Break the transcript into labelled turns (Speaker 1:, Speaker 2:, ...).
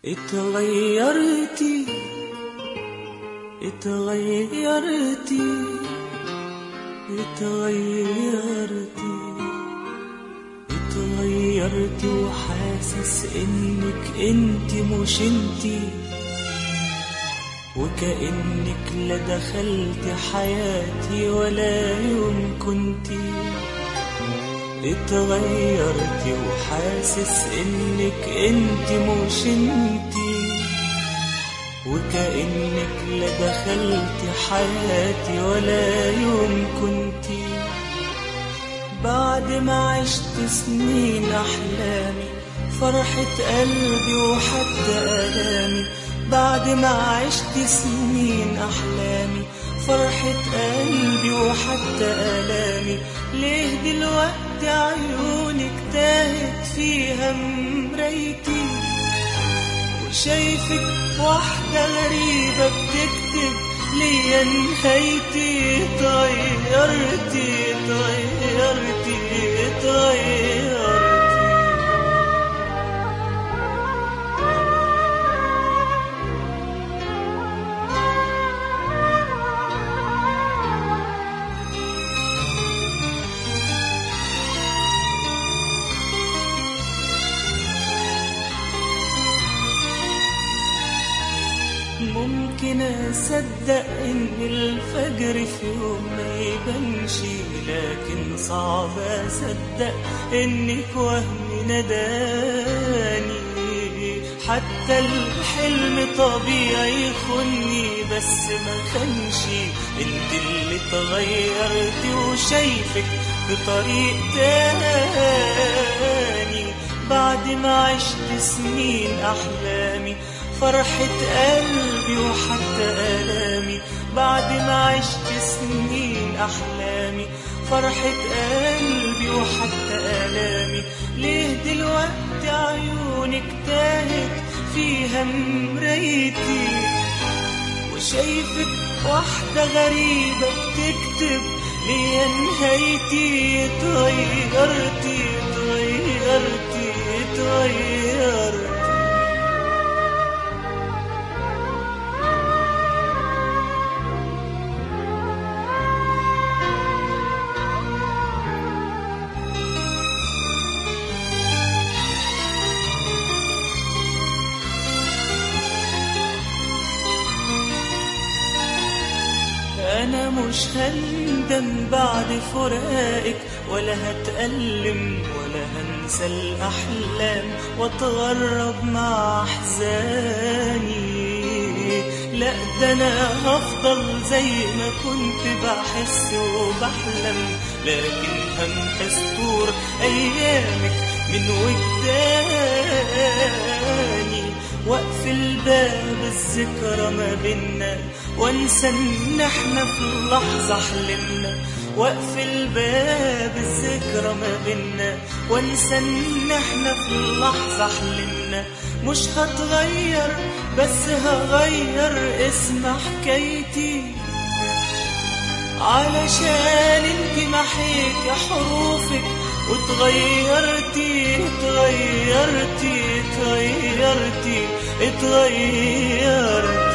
Speaker 1: اتغيرتي اتغيرتي اتغيرتي اتغيرتي وحاسس انك انت مش انتي وكأنك لا دخلت حياتي ولا يوم كنتي اتغيرتي وحاسس انك انت مش انتي وكأنك لا دخلت حياتي ولا يوم كنتي بعد ما عشت سنين أحلامي فرحة قلبي وحتى آلامي بعد ما عشت سنين أحلامي فرحة قلبي وحتى آلامي ليه دلوقتي عيونك تاهت فيها مرايتي وشايفك واحدة غريبة بتكتب ليا نهايتي اتغيرتي اتغيرتي اتغيرتي ممكن اصدق ان الفجر في يوم ما يبانش لكن صعب اصدق انك وهم نداني حتى الحلم طبيعي يخني بس ما خنش انت اللي اتغيرتي وشايفك بطريق تاني بعد ما عشت سنين احلامي فرحة قلبي وحتى آلامي بعد ما عشت سنين أحلامي فرحة قلبي وحتى آلامي ليه دلوقتي عيونك تاهت فيها مرايتي وشايفك واحدة غريبة بتكتب ليا نهايتي اتغيرتي اتغيرتي اتغيرتي أنا مش هندم بعد فراقك ولا هتألم ولا هنسى الأحلام واتغرب مع أحزاني لا ده أنا هفضل زي ما كنت بحس وبحلم لكن همحي سطور أيامك من وجداني واقفل باب الذكرى ما بينا وانسى ان احنا في لحظة حلمنا واقفل باب الذكرى ما بينا وانسى ان احنا في لحظة حلمنا مش هتغير بس هغير اسم حكايتي علشان انت محيت حروفك وتغيرتي اتغيرتي اتغيرتي اتغيرتي